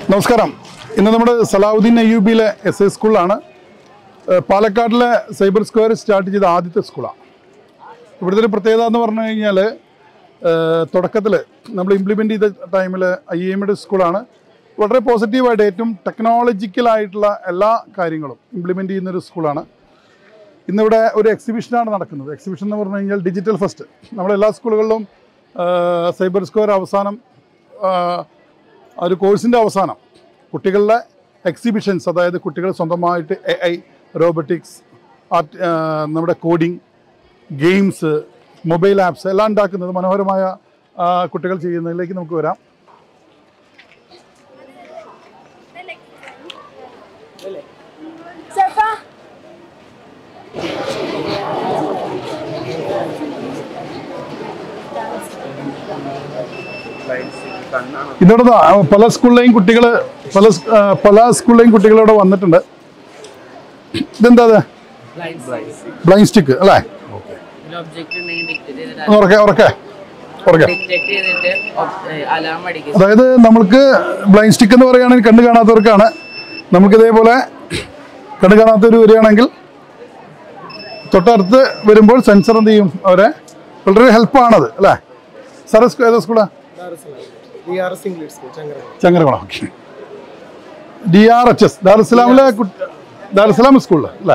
നമസ്കാരം ഇന്ന് നമ്മുടെ സലാഹുദ്ദീൻ അയ്യൂബിയിലെ എസ് എ സ്കൂളിലാണ് ഏഹ് പാലക്കാടിലെ സൈബർ സ്ക്വയർ സ്റ്റാർട്ട് ചെയ്ത ആദ്യത്തെ സ്കൂളാണ് ഇവിടുത്തെ ഒരു പ്രത്യേകത എന്ന് പറഞ്ഞു കഴിഞ്ഞാൽ തുടക്കത്തിൽ നമ്മൾ ഇംപ്ലിമെൻ്റ് ചെയ്ത ടൈമിൽ ഐ എമ്മിയുടെ സ്കൂളാണ് വളരെ പോസിറ്റീവായിട്ട് ഏറ്റവും ടെക്നോളജിക്കലായിട്ടുള്ള എല്ലാ കാര്യങ്ങളും ഇംപ്ലിമെൻ്റ് ചെയ്യുന്നൊരു സ്കൂളാണ് ഇന്നിവിടെ ഒരു എക്സിബിഷനാണ് നടക്കുന്നത് എക്സിബിഷൻ എന്ന് പറഞ്ഞു കഴിഞ്ഞാൽ ഡിജിറ്റൽ ഫസ്റ്റ് നമ്മുടെ എല്ലാ സ്കൂളുകളിലും സൈബർ സ്ക്വയർ അവസാനം ആ, ആ ഒരു കോഴ്സിൻ്റെ അവസാനം കുട്ടികളുടെ എക്സിബിഷൻസ് അതായത് കുട്ടികൾ സ്വന്തമായിട്ട് എ ഐ റോബോട്ടിക്സ് ആർട്ട് നമ്മുടെ കോഡിംഗ് ഗെയിംസ് മൊബൈൽ ആപ്സ് എല്ലാം ഉണ്ടാക്കുന്നത് മനോഹരമായ ആ, കുട്ടികൾ ചെയ്യുന്നതിലേക്ക് നമുക്ക് വരാം Sefa. ഇതോടെ ദാ, ആ, പല സ്കൂളിലെയും കുട്ടികൾ പല സ്- ആ, പല സ്കൂളിലെയും കുട്ടികൾ ഇവിടെ വന്നിട്ടുണ്ട് ഇതെന്താ അത് ബ്ലൈൻഡ് സ്റ്റിക്ക് അല്ലേ ഒബ്ജക്റ്റ് ഉണ്ടെങ്കിൽ ഡിക്റ്റേറ്റ് ചെയ്തിട്ട് ഒന്ന് ഉറക്കെ ഉറക്കെ ഉറക്കെ ഡിറ്റക്ട് ചെയ്തിട്ട് അലാം അടിക്കും അതായത് നമ്മൾക്ക് ബ്ലൈൻഡ് സ്റ്റിക്ക് എന്ന് പറയുകയാണെങ്കിൽ കണ്ണ് കാണാത്തവർക്കാണ് നമുക്ക് ഇതേപോലെ കണ്ണ് കാണാത്തവർ വരികയാണെങ്കിൽ തൊട്ടടുത്ത് വരുമ്പോൾ സെൻസർ എന്ത് ചെയ്യും അവരെ വളരെ ഹെൽപ്പാണത് അല്ലേ സാറ് സ്കൂ- ഏതാ സ്കൂളാ D R S English school Changaramkulam Changaramkulam okay D R H S ദാറുസലാമിലെ ദാറുസലാം സ്കൂളിൽ അല്ലേ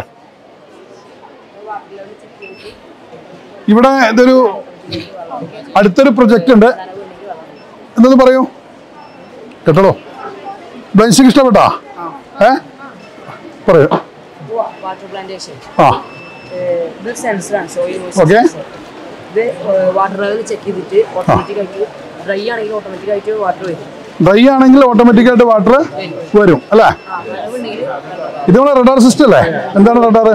ഇവിടെ ഇതൊരു അടുത്തൊരു പ്രൊജക്റ്റ് ഉണ്ട് എന്തെന്ന് പറയൂ കേട്ടോ ബ്ലൈൻസിക്ക് ഇഷ്ടപ്പെട്ടാ ഏ പറയൂ വാട്ടർ പ്ലാന്റേഷൻ ആ ഇത് സെൻസറാണ് സോ Okay. ഇത് വാട്ടർ ലെവൽ ചെക്ക് ചെയ്തിട്ട് ഓട്ടോമാറ്റിക് ആയിട്ട് ഡ്രൈ ആണെങ്കിൽ ഓട്ടോമാറ്റിക് ആയിട്ട് വാട്ടർ വരും ഡ്രൈ ആണെങ്കിൽ ഓട്ടോമാറ്റിക്കായിട്ട് വാട്ടർ വരും അല്ലേ ആ വെള്ളമുണ്ടെങ്കിൽ ഇത് നമ്മുടെ റഡാർ സിസ്റ്റം അല്ലേ എന്താണ് radar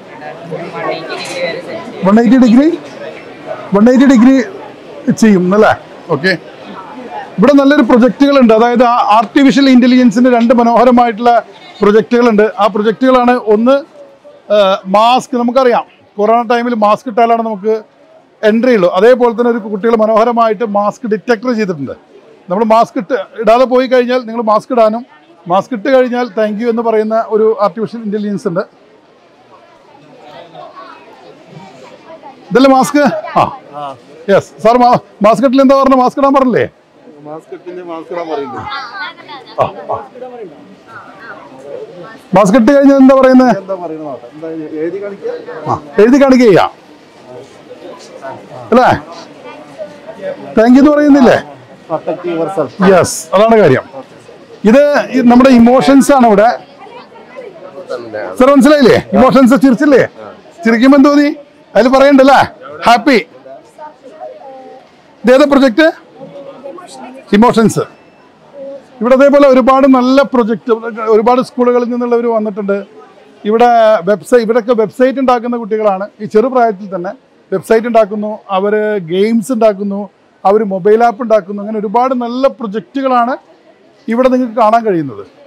one eighty degree one eighty degree ചെയ്യും അല്ലേ ഓക്കെ ഇവിടെ നല്ലൊരു പ്രൊജക്റ്റുകളുണ്ട് അതായത് ആർട്ടിഫിഷ്യൽ ഇൻ്റലിജൻസിൻ്റെ രണ്ട് മനോഹരമായിട്ടുള്ള പ്രൊജക്റ്റുകളുണ്ട് ആ പ്രൊജക്റ്റുകളാണ് ഒന്ന് മാസ്ക് നമുക്കറിയാം കൊറോണ ടൈമിൽ മാസ്ക് ഇട്ടാലാണ് നമുക്ക് എൻട്രി ഉള്ളൂ അതേപോലെ തന്നെ ഒരു കുട്ടികൾ മനോഹരമായിട്ട് മാസ്ക് ഡിറ്റക്ടർ ചെയ്തിട്ടുണ്ട് നമ്മൾ മാസ്ക് ഇട്ട് ഇടാതെ പോയി കഴിഞ്ഞാൽ നിങ്ങൾ മാസ്ക് ഇടാനും മാസ്ക് ഇട്ട് കഴിഞ്ഞാൽ താങ്ക് യു എന്ന് പറയുന്ന ഒരു ആർട്ടിഫിഷ്യൽ ഇൻ്റലിജൻസ് ഉണ്ട് ഇതല്ലേ മാസ്ക് ആ യെസ് സാർ മാസ്ക് ഇട്ടിൽ എന്താ പറഞ്ഞത് മാസ്ക് ഇടാൻ പറഞ്ഞില്ലേ മാസ്ക് ഇട്ടിന്റെ മാസ്ക് ഇടാൻ പറയുന്നു മാസ്ക് ഇട്ട് കഴിഞ്ഞാൽ എന്താ പറയുന്നത് എന്താ പറയുന്നത് നോക്കാം. എന്താ എഴുതി കാണിക്കുക ആ എഴുതി കാണിക്കുക അല്ലേ താങ്ക് യു എന്ന് പറയുന്നില്ലേ പ്രൊട്ടക്ട് യുവർ സെൽഫ് യെസ് അതാണ് കാര്യം ഇത് ഈ നമ്മുടെ ഇമോഷൻസ് ആണ് ഇവിടെ സാർ മനസ്സിലായില്ലേ ഇമോഷൻസ് ചിരിച്ചില്ലേ ചിരിക്കുമ്പോ എന്ത് തോന്നി അതിൽ പറയണ്ടല്ലേ ഹാപ്പി ഇതേതാ പ്രൊജക്ട് ഇമോഷൻസ് ഇവിടെ അതേപോലെ ഒരുപാട് നല്ല പ്രൊജക്ട് ഒരുപാട് സ്കൂളുകളിൽ നിന്നുള്ളവർ വന്നിട്ടുണ്ട് ഇവിടെ വെബ്സൈറ്റ് ഇവരൊക്കെ വെബ്സൈറ്റ് ഉണ്ടാക്കുന്ന കുട്ടികളാണ് ഈ ചെറുപ്രായത്തിൽ തന്നെ വെബ്സൈറ്റ് ഉണ്ടാക്കുന്നു അവർ ഗെയിംസ് ഉണ്ടാക്കുന്നു അവർ മൊബൈൽ ആപ്പ് ഉണ്ടാക്കുന്നു അങ്ങനെ ഒരുപാട് നല്ല പ്രൊജക്റ്റുകളാണ് ഇവിടെ നിങ്ങൾക്ക് കാണാൻ കഴിയുന്നത്